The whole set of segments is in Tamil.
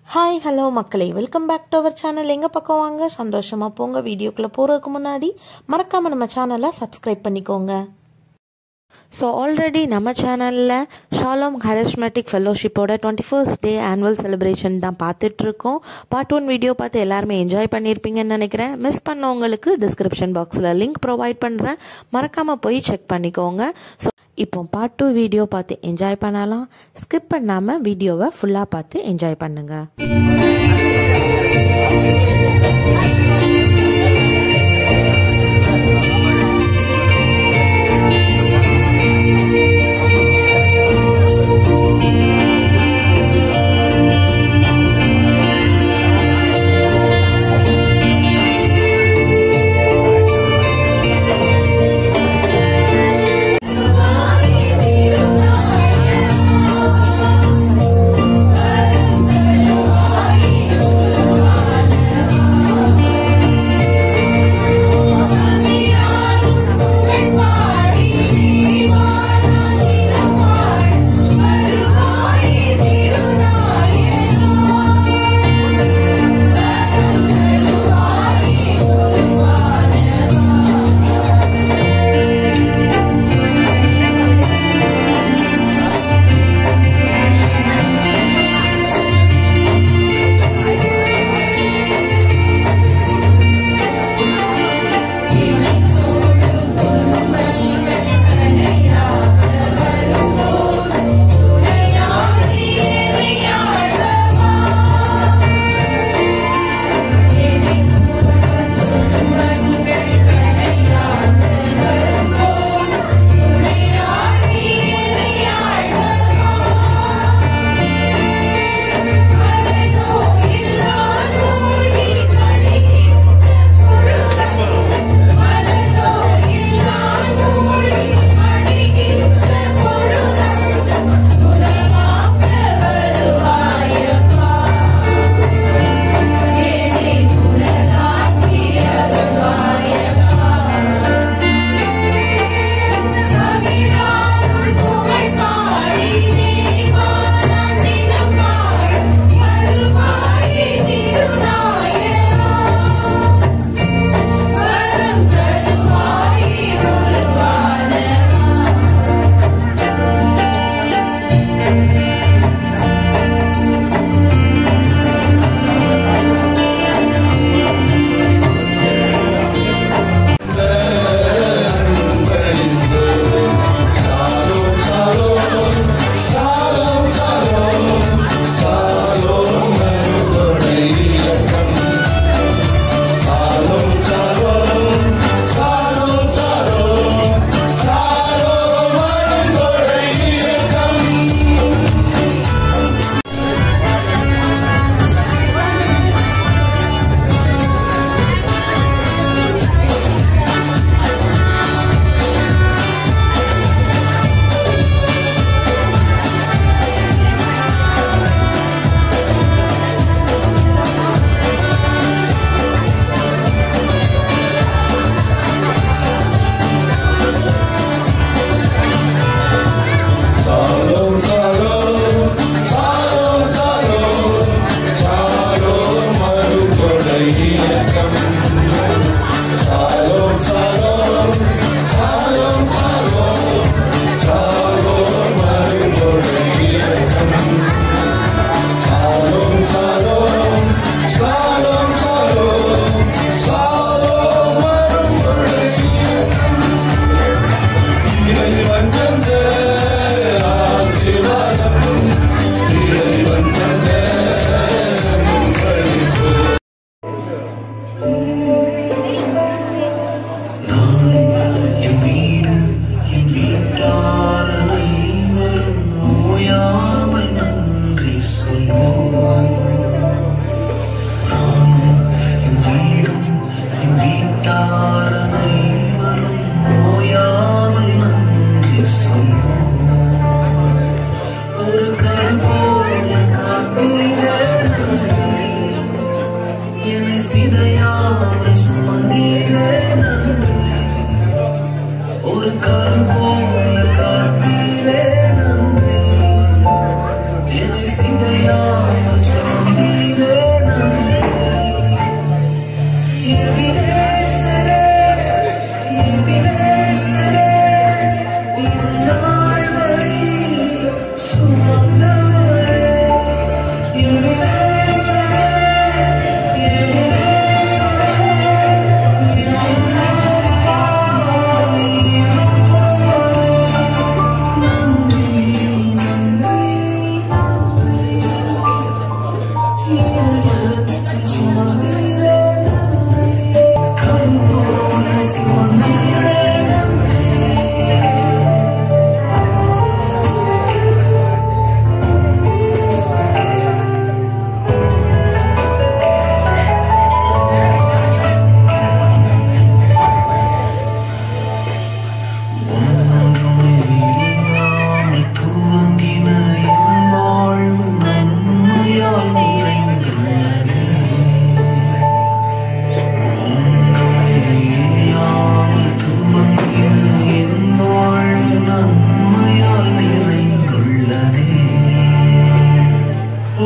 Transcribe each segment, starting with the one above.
ஹாய் ஹலோ மக்களே welcome back to our channel எங்கள் பக்கம் வாங்க சந்தோஷமாக போங்க வீடியோக்குள்ளே போகிறதுக்கு முன்னாடி மறக்காமல் நம்ம சேனலை சப்ஸ்கிரைப் பண்ணிக்கோங்க ஸோ ஆல்ரெடி நம்ம சேனலில் ஷாலம் ஹரிஸ்மேட்டிக் ஃபெல்லோஷிப்போட twenty first day annual celebration தான் பார்த்துட்ருக்கோம் பார்ட் ஒன் வீடியோ பார்த்து எல்லாருமே என்ஜாய் பண்ணியிருப்பீங்கன்னு நினைக்கிறேன் மிஸ் பண்ணவங்களுக்கு டிஸ்கிரிப்ஷன் பாக்ஸில் லிங்க் ப்ரொவைட் பண்ணுறேன் மறக்காமல் போய் செக் பண்ணிக்கோங்க ஸோ இப்போ பார்ட் டூ வீடியோ பார்த்து என்ஜாய் பண்ணலாம் ஸ்கிப் பண்ணாமல் வீடியோவை ஃபுல்லாக பார்த்து என்ஜாய் பண்ணுங்கள் Thank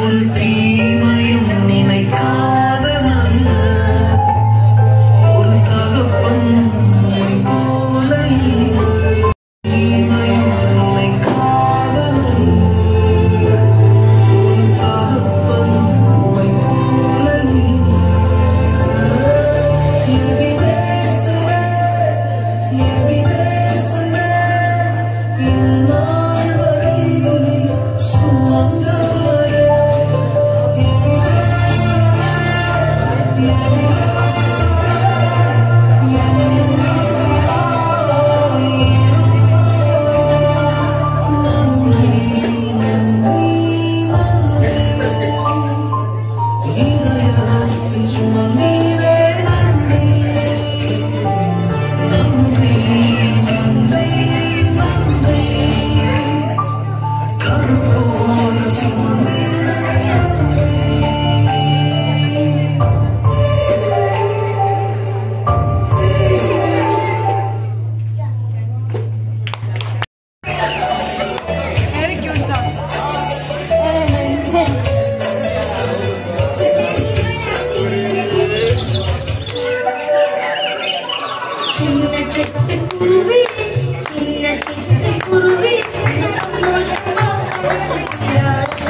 ஒரு தீமையும் நினைக்காத நல்ல ஒரு தகப்பன் உம்மை போல இல்லை. தீமையும் நினைக்காத நல்ல ஒரு தகப்பன் உம்மை போல இல்லை. எபினேசரே, எபினேசரே, இந்நாள் வரை சுமந்தவரே. இதயத்தில் சுமந்தீரே நன்றி நன்றி நன்றி நன்றி கருப்போல சுமந்தீரே சின்ன சிட்டு குருவி சின்ன சிட்டு குருவி சந்தோஷமா பறந்துட்டியாரு.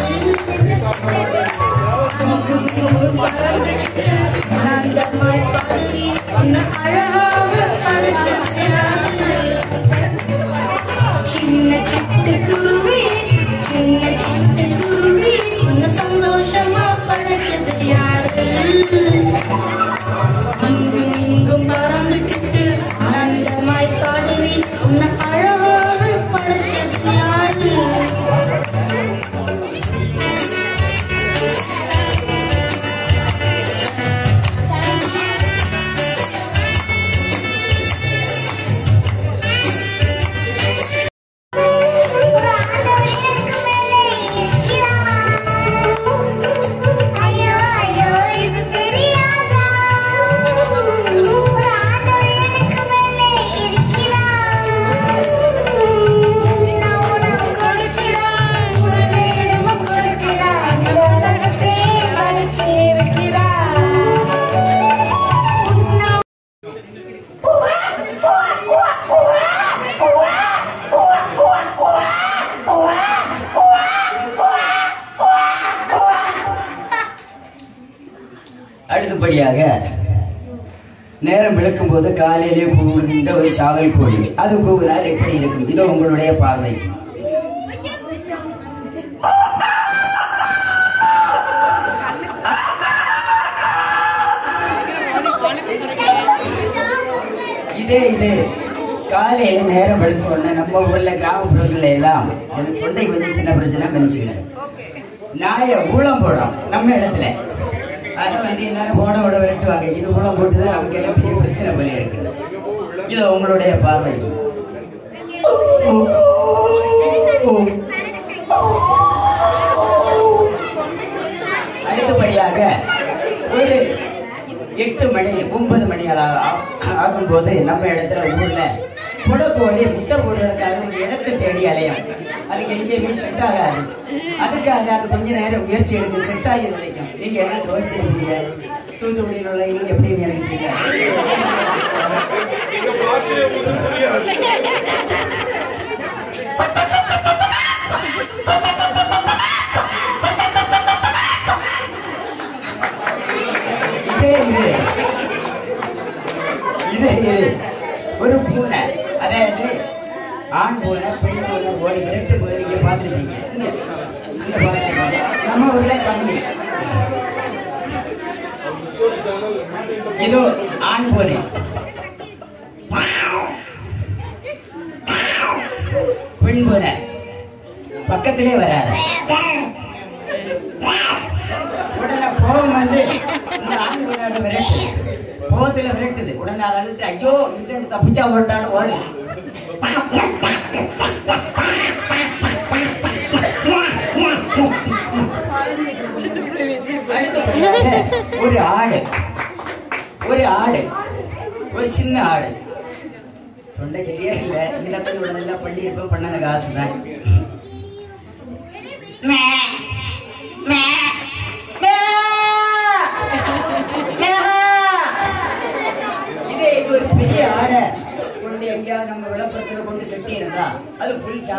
அங்கும் இங்கும் பறந்துட்டு ஆனந்தமாய் பாடுறி உன்னை அழகாக படைச்சிட்டியாரு. சின்ன சிட்டு குருவி சின்ன சிட்டு குருவி உன்னை சந்தோஷமா படைச்சது யாரு அங்கும் இங்கும் பறந்துக்கிட்டு ஆனந்தமாய் பாடுவி உன்னை அழகாக படைச்சது யாரு ஐயோ ஐயோ இது தெரியாதா ஒரு ஆண்டவர் எனக்கு மேலே இருக்கிறார் நான் உனக்கு கொடுக்கிறான் உனக்கு இடமும் கொடுக்கிறான் இந்த உலகத்தை படைச்சு இருக்கிறார் உன்னை அடுத்தபடியாக நேரம் விளக்கும் போது காலையிலே கூவுகின்ற ஒரு சாவல் கோழி அது கூவினால் எப்படி இருக்கும் இதோ உங்களுடைய பார்வைக்கு இதே இதே காலையில நேரம் வெளுத்த உடனே நம்ம ஊர்ல கிராமப்புறங்கள்ல எல்லாம் எனக்கு தொண்டை கொஞ்சம் சின்ன பிரச்சனை மன்னிச்சுக்கணும் நாய ஊழம் போடுறோம் நம்ம இடத்துல அது வந்து எல்லாரும் ஓட ஓட விரட்டுவாங்க இது ஊழம் போட்டுதான் நமக்கு எல்லாம் பெரிய பிரச்சனை போல இருக்கு இது உங்களுடைய பார்வை அடுத்தபடியாக ஒரு எட்டு மணி ஒன்பது மணி ஆகும்போது நம்ம இடத்துல ஊர்ல புடக்கோழி முட்டை போடுறதுக்காக ஒரு இடத்தை தேடி அலையும் அதுக்கு எங்கேயுமே செட் ஆகாது அதுக்காக அது கொஞ்ச நேரம் முயற்சி எடுத்து செட் ஆகி வரைக்கும் நீங்க என்ன கவனிச்சிருப்பீங்க தூத்துக்குடியில் உள்ளவங்களுக்கு எப்படின்னு எனக்கு தெரியாது இதே இது இதே இது ஒரு பூனை அதாவது ஆண் பூனை பெண் பூனை ஓடி விரட்டு போய் நீங்க பார்த்துருப்பீங்க இங்க இங்க பார்த்துருப்பீங்க நம்ம ஊர்ல கம்மி இதோ ஆண் பூனை பெண் பூனை பக்கத்திலே வராது உடனே கோபம் வந்து இந்த ஆண் பூனை அதை விரட்டு கோபத்துல விரட்டுது உடனே அதை அழுத்து ஐயோ இட்டு தப்பிச்சா ஓட்டான்னு ஓடு அடுத்தபடியாக ஒரு ஆடு ஒரு ஆடு ஒரு சின்ன ஆடு தொண்டை சரியா இல்ல இந்த கொஞ்சம் உடனெல்லாம் பண்ணி இருப்பேன் பண்ணாத காசு தான் மே மே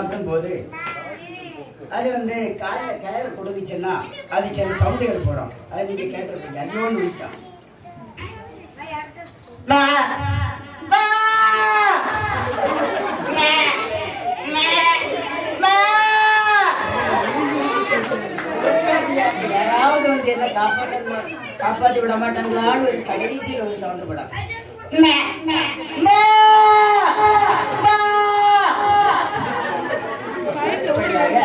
சாப்பிடும் போது அது வந்து காலையில கயிறு கொடுக்குச்சுன்னா அது சில சவுண்டுகள் போடும் அது நீங்க கேட்டிருப்பீங்க ஐயோன்னு விழிச்சான் பா, பா, மே, மே, மே. யாராவது வந்து என்ன காப்பாத்த காப்பாத்தி விட மாட்டாங்களான்னு ஒரு கடைசியில் ஒரு சவுண்டு படம் மே, மே, மே, பா. அடுத்தபடியாக,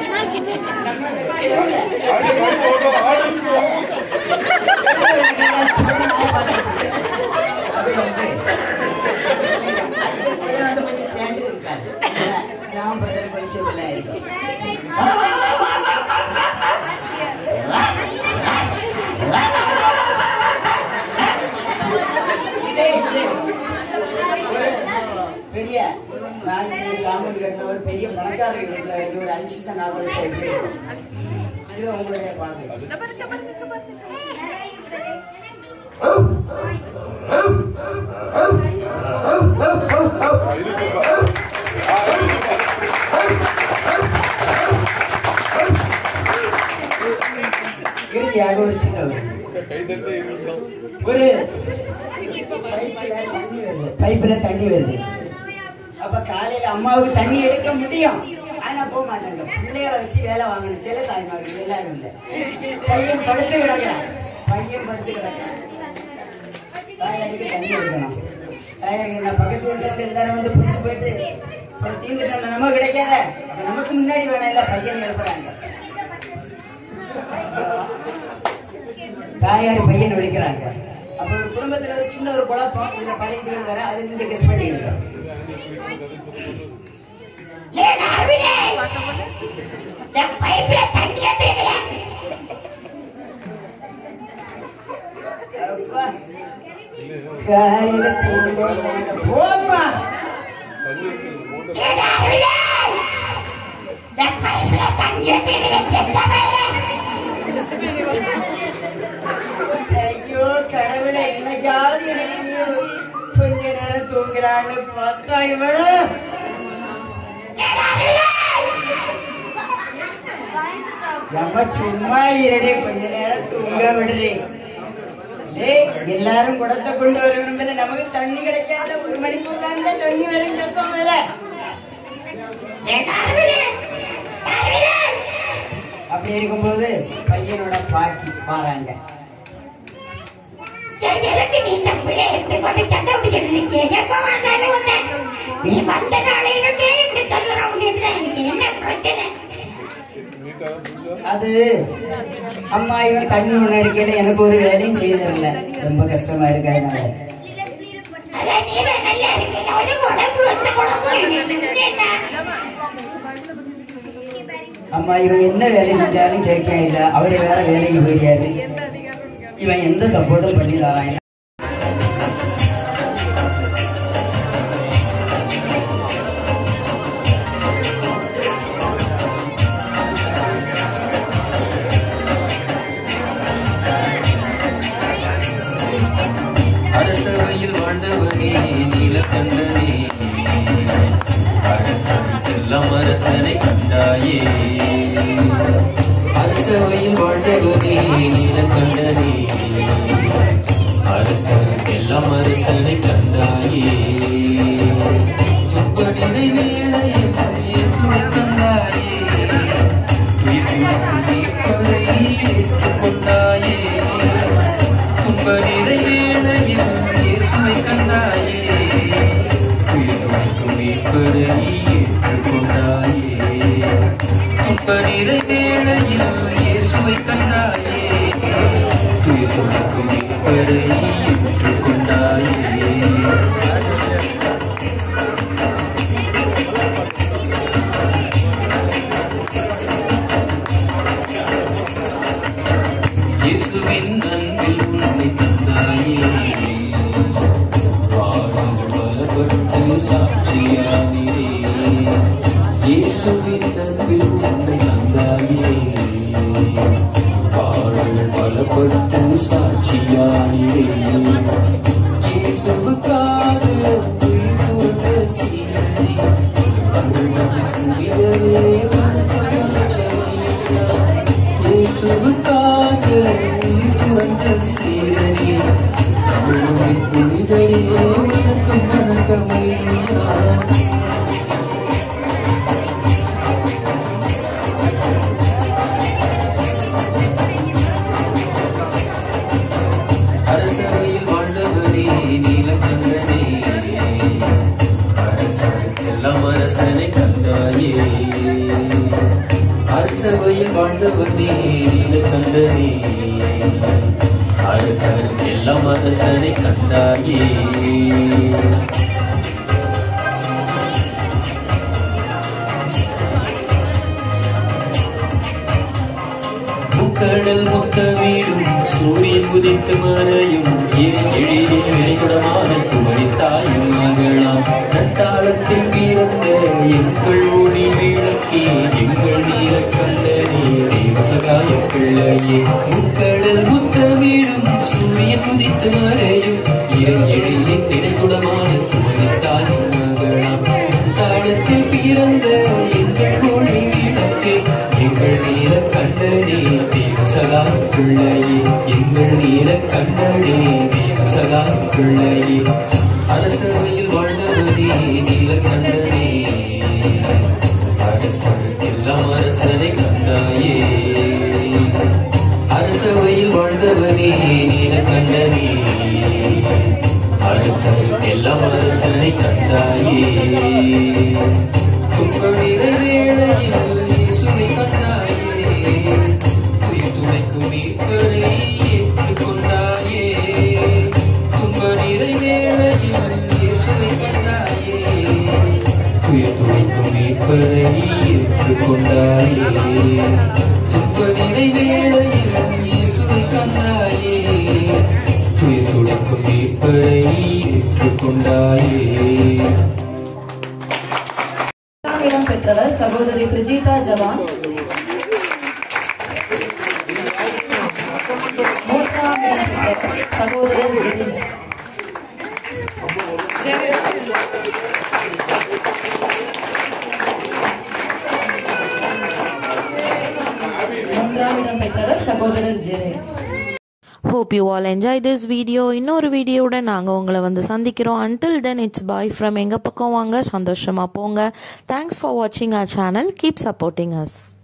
அது வந்து அது வந்து கொஞ்சம் standard இருக்காது. கிராமப்புறத்துல கொஞ்சம் simple ஆ இருக்கும். இதே இது ஒரு பெரிய நாலு காமெடி கட்டின ஒரு பெரிய பணக்கார வீட்டுல ஒரு அலிசிசன் நாவல் எப்படி இருக்கும் இது உங்களுடைய பார்வை இறுதியாக ஒரு சின்ன ஒரு ஒரு பைப்ல தண்ணி வருது அப்ப காலையில அம்மாவுக்கு தண்ணி எடுக்க முடியும் ஆனா போக மாட்டாங்க பிள்ளைகளை வச்சு வேலை வாங்கணும் சில தாய்மார்கள் எல்லாரும் இல்ல பையன் படுத்து கிடக்கிறான் பையன் படுத்து கிடக்கிறான் தாயாருக்கு தண்ணி எடுக்கணும் தாயாருக்கு என்ன பக்கத்து வீட்டுல இருந்து எல்லாரும் வந்து பிடிச்சு போயிட்டு அப்புறம் தீந்துட்டோம் நமக்கு கிடைக்காத அப்ப நமக்கு முன்னாடி வேணாம் இல்ல பையன் எழுப்புறாங்க தாயார் பையன் விழிக்கிறாங்க அப்ப ஒரு குடும்பத்துல ஒரு சின்ன ஒரு குழப்பம் இதுல பழைய இதுகள் வர அதை நீங்க கெஸ் பண்ணிடுங்க அப்பா, காலையில தூங்க போமா ஐயோ கடவுளை இன்னைக்காவது எனக்கு நீ கொஞ்ச நேரம் தூங்குறான்னு பார்த்தா இவளு நம்ம சும்மா இருடே கொஞ்ச நேரம் தூங்க விடுறே டேய், எல்லாரும் குடத்தை கொண்டு வரணும் நமக்கு தண்ணி கிடைக்காத ஒரு மணிக்குள்ள தண்ணி வரும் சத்தம் வேற அப்படி இருக்கும்போது பையனோட பாட்டி பாறாங்க நீ வந்த நாளையிலே இப்படி சொல்லுற உங்களுக்கு எனக்கு என்ன பிரச்சனை அது அம்மா இவன் தண்ணி ஒண்ணு அடிக்கல எனக்கு ஒரு வேலையும் செய்யறதில்ல ரொம்ப கஷ்டமா இருக்கு அதனால அதான் நீ நல்லா இருக்கல ஒரு உடம்பு வந்து குழப்பம் என்ன அம்மா இவன் என்ன வேலை செஞ்சாலும் கேட்க இல்ல அவரு வேற வேலைக்கு போயிடாரு இவன் எந்த சப்போர்ட்டும் பண்ணி தரான் அரசவையில் வாழ்ந்தவனே நீலகண்டனே அரசெல்லாம் அரசனை கண்டாயே அரசவையில் வாழ்ந்தவனே நீலகண்டனே அரசனுக்கெல்லாம் அரசனை கண்டாயே சுப்படினை வேளையில் இயேசுவை கண்டாயே துயிலுக்கும் மீட்பரை ஏற்றுக்கொண்டாயே துன்பநிறை வேளையில் இயேசுவை கண்டாயே துயரமைக்கும் மீட்பரை ஏற்றுக்கொண்டாயே துன்பநிறை வேளையில் இயேசுவை கண்டாயே துயரமைக்கும் மீட்பரை ஏற்றுக்கொண்டாயே இயேசுவின் அன்பில் உன்னை தந்தாயே பாடங்கள் பலப்பட்டு சாட்சியானே இயேசுவின் அன்பில் உன்னை தந்தாயே பாடங்கள் பலப்பட்டு சாட்சியானே இயேசுவுக்காக உயிர் துறந்த சீரனே, அருள்மணி கண்டனே அரசர் எல்லாம் அரசனை கண்டாயே முக்கடல் மொத்த வீடும் சூரியன் உதித்து மறையும் எழிலில் விரைகுடமான குமரித்தாயும் மகளாம் நட்டாளத்தில் பிறந்த எங்கள் ஒளி விளக்கே எங்கள் நீல கண்டனே தேவசகாய பிள்ளையே முக்கடல் மொத்த வீடும் சூரியன் உதித்து மறையும் எழிலில் திரைகுடமான குமரித்தாயும் மகளாம் நட்டாளத்தில் பிறந்த எங்கள் ஒளி விளக்கே எங்கள் நீல கண்டனே தேவசகா பிள்ளையே எங்கள் நீல கண்டனே தேவசகா பிள்ளையே அரசவையில் வாழ்ந்தவனே நீல கண்டனே அரசன் எல்லாம் அரசனை கண்டாயே அரசவையில் வாழ்ந்தவனே நீல கண்டனே அரசன் எல்லாம் அரசனை கண்டாயே துன்பமிட வேளையில் இயேசுவை கண்டாயே துயர் துடைக்கும் மீட்பரை ஏற்றுக்கொண்டாயே துன்ப நிறை வேளையில் இயேசுவை கண்டாயே துயர் துடைக்கும் மீட்பரை ஏற்றுக்கொண்டாயே துன்ப நிறை வேளையில் இயேசுவை கண்டாயே துயர் துடைக்கும் மீட்பரை ஏற்றுக்கொண்டாயே இரண்டாம் இடம் பெற்றவர் சகோதரி பிரிஜிதா ஜவான் மூன்றாம் இடம் பெற்றவர் சகோதரர் ஜெனின் மூன்றாம் இடம் பெற்றவர் சகோதரர் ஜெரே hope you all enjoy this video இன்னொரு வீடியோவுடன் நாங்கள் உங்களை வந்து சந்திக்கிறோம் until then it's bye from எங்கள் பக்கம் வாங்க சந்தோஷமாக போங்க தேங்க்ஸ் ஃபார் வாட்சிங் our channel keep supporting as